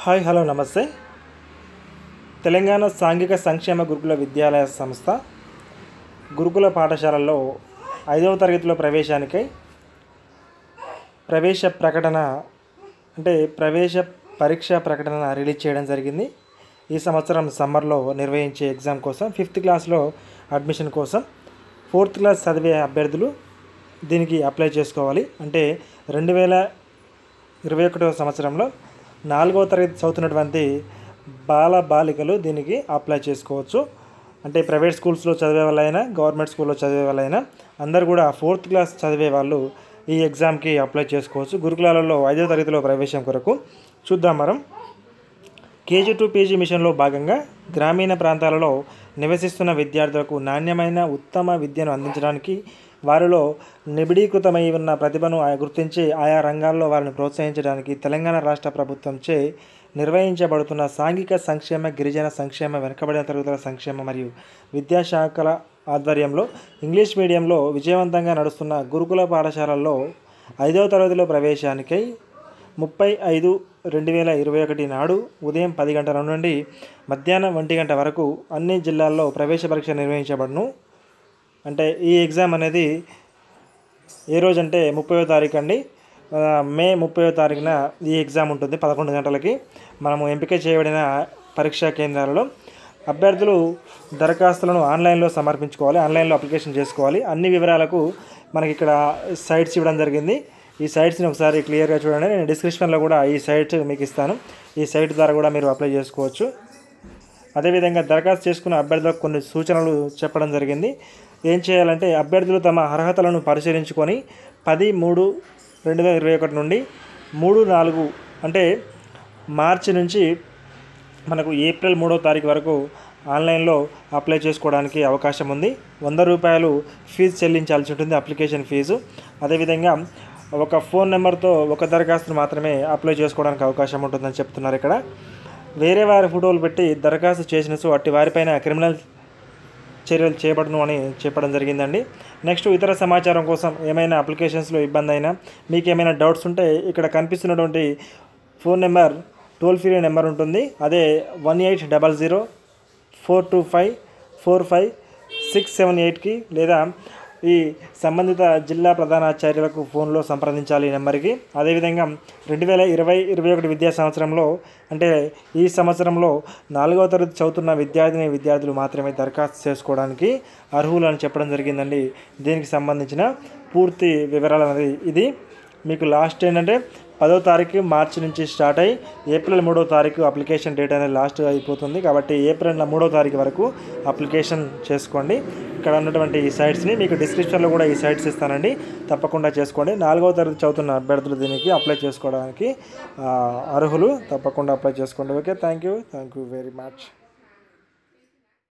hi hello నమస్తే తెలంగాణ సాంఘిక సంక్షేమ గురుకుల విద్యాలయ సంస్థ గురుకుల పాఠశాలల్లో ఐదవ తరగతిలో ప్రవేశానికై ప్రవేశ ప్రకటన అంటే ప్రవేశ పరీక్ష ప్రకటన రిలీజ్ చేయడం జరిగింది ఈ సంవత్సరం సమ్మర్లో నిర్వహించే ఎగ్జామ్ కోసం ఫిఫ్త్ క్లాస్లో అడ్మిషన్ కోసం ఫోర్త్ క్లాస్ చదివే అభ్యర్థులు దీనికి అప్లై చేసుకోవాలి అంటే రెండు వేల ఇరవై ఒకటవ సంవత్సరంలో నాలుగవ తరగతి చదువుతున్నటువంటి బాల బాలికలు దీనికి అప్లై చేసుకోవచ్చు అంటే ప్రైవేట్ స్కూల్స్లో చదివే వాళ్ళైనా గవర్నమెంట్ స్కూల్లో చదివే వాళ్ళైనా అందరు కూడా ఫోర్త్ క్లాస్ చదివే వాళ్ళు ఈ ఎగ్జామ్కి అప్లై చేసుకోవచ్చు గురుకులాలలో ఐదవ తరగతిలో ప్రవేశం కొరకు చూద్దాం మనం కేజీ టు పీజీ మిషన్లో భాగంగా గ్రామీణ ప్రాంతాలలో నివసిస్తున్న విద్యార్థులకు నాణ్యమైన ఉత్తమ విద్యను అందించడానికి వారిలో నిబిడీకృతమై ఉన్న ప్రతిభను ఆ- గుర్తించి ఆయా రంగాల్లో వారిని ప్రోత్సహించడానికి తెలంగాణ రాష్ట్ర ప్రభుత్వంచే నిర్వహించబడుతున్న సాంఘిక సంక్షేమ గిరిజన సంక్షేమ వెనుకబడిన తరగతుల సంక్షేమ మరియు విద్యాశాఖల ఆధ్వర్యంలో ఇంగ్లీష్ మీడియంలో విజయవంతంగా నడుస్తున్న గురుకుల పాఠశాలల్లో ఐదవ తరగతిలో ప్రవేశానికై ముప్పై ఐదు రెండు వేల ఇరవై ఒకటి నాడు ఉదయం పది గంటల నుండి మధ్యాహ్నం ఒంటి గంట వరకు అన్ని జిల్లాల్లో ప్రవేశ పరీక్ష నిర్వహించబడును అంటే ఈ ఎగ్జామ్ అనేది ఏ రోజు అంటే ముప్పయో తారీఖు అండి ఆ, మే ముప్పయో తారీఖున ఈ ఎగ్జామ్ ఉంటుంది పదకొండు గంటలకి మనము ఎంపిక చేయబడిన పరీక్షా కేంద్రాలలో అభ్యర్థులు దరఖాస్తులను ఆన్లైన్లో సమర్పించుకోవాలి ఆన్లైన్లో అప్లికేషన్ చేసుకోవాలి అన్ని వివరాలకు మనకి ఇక్కడ సైట్స్ ఇవ్వడం జరిగింది ఈ సైట్స్ని ఒకసారి క్లియర్గా చూడండి నేను డిస్క్రిప్షన్లో కూడా ఈ సైట్ మీకు ఇస్తాను ఈ సైట్ ద్వారా కూడా మీరు అప్లై చేసుకోవచ్చు అదేవిధంగా దరఖాస్తు చేసుకున్న అభ్యర్థులకు కొన్ని సూచనలు చెప్పడం జరిగింది ఏం చేయాలంటే అభ్యర్థులు తమ అర్హతలను పరిశీలించుకొని పది మూడు రెండు వేల ఇరవై ఒకటి నుండి మూడు నాలుగు అంటే మార్చి నుంచి మనకు ఏప్రిల్ మూడో తారీఖు వరకు ఆన్లైన్లో అప్లై చేసుకోవడానికి అవకాశం ఉంది వంద రూపాయలు ఫీజు చెల్లించాల్సి ఉంటుంది అప్లికేషన్ ఫీజు అదేవిధంగా ఒక ఫోన్ నెంబర్తో ఒక దరఖాస్తును మాత్రమే అప్లై చేసుకోవడానికి అవకాశం ఉంటుందని చెప్తున్నారు ఇక్కడ వేరే వారి ఫోటోలు పెట్టి దరఖాస్తు చేసిన సో అట్టి వారిపైన క్రిమినల్ చర్యలు చేపడను అని చెప్పడం జరిగిందండి నెక్స్ట్ ఇతర సమాచారం కోసం ఏమైనా అప్లికేషన్స్లో ఇబ్బంది అయినా మీకు ఏమైనా డౌట్స్ ఉంటే ఇక్కడ కనిపిస్తున్నటువంటి phone number toll free number ఉంటుంది అదే one eight double zero four two five four five six seven ఎయిట్కి లేదా ఈ సంబంధిత జిల్లా ప్రధానాచార్యులకు ఫోన్లో సంప్రదించాలి ఈ నెంబర్కి అదేవిధంగా రెండు వేల ఇరవై ఇరవై ఒకటి విద్యా సంవత్సరంలో అంటే ఈ సంవత్సరంలో నాలుగవ తరగతి చదువుతున్న విద్యార్థిని విద్యార్థులు మాత్రమే దరఖాస్తు చేసుకోవడానికి అర్హులు అని చెప్పడం జరిగిందండి దీనికి సంబంధించిన పూర్తి వివరాలు అనేది ఇది మీకు లాస్ట్ ఏంటంటే పదో తారీఖు మార్చి నుంచి స్టార్ట్ అయ్యి ఏప్రిల్ మూడో తారీఖు అప్లికేషన్ డేట్ అనేది లాస్ట్ అయిపోతుంది కాబట్టి ఏప్రిల్ మూడో తారీఖు వరకు అప్లికేషన్ చేసుకోండి ఇక్కడ ఉన్నటువంటి ఈ సైట్స్ని మీకు డిస్క్రిప్షన్లో కూడా ఈ సైట్స్ ఇస్తానండి తప్పకుండా చేసుకోండి నాలుగవ తరగతి చదువుతున్న అభ్యర్థులు దీనికి అప్లై చేసుకోవడానికి ఆ, అర్హులు తప్పకుండా అప్లై చేసుకోండి okay thank you thank you very much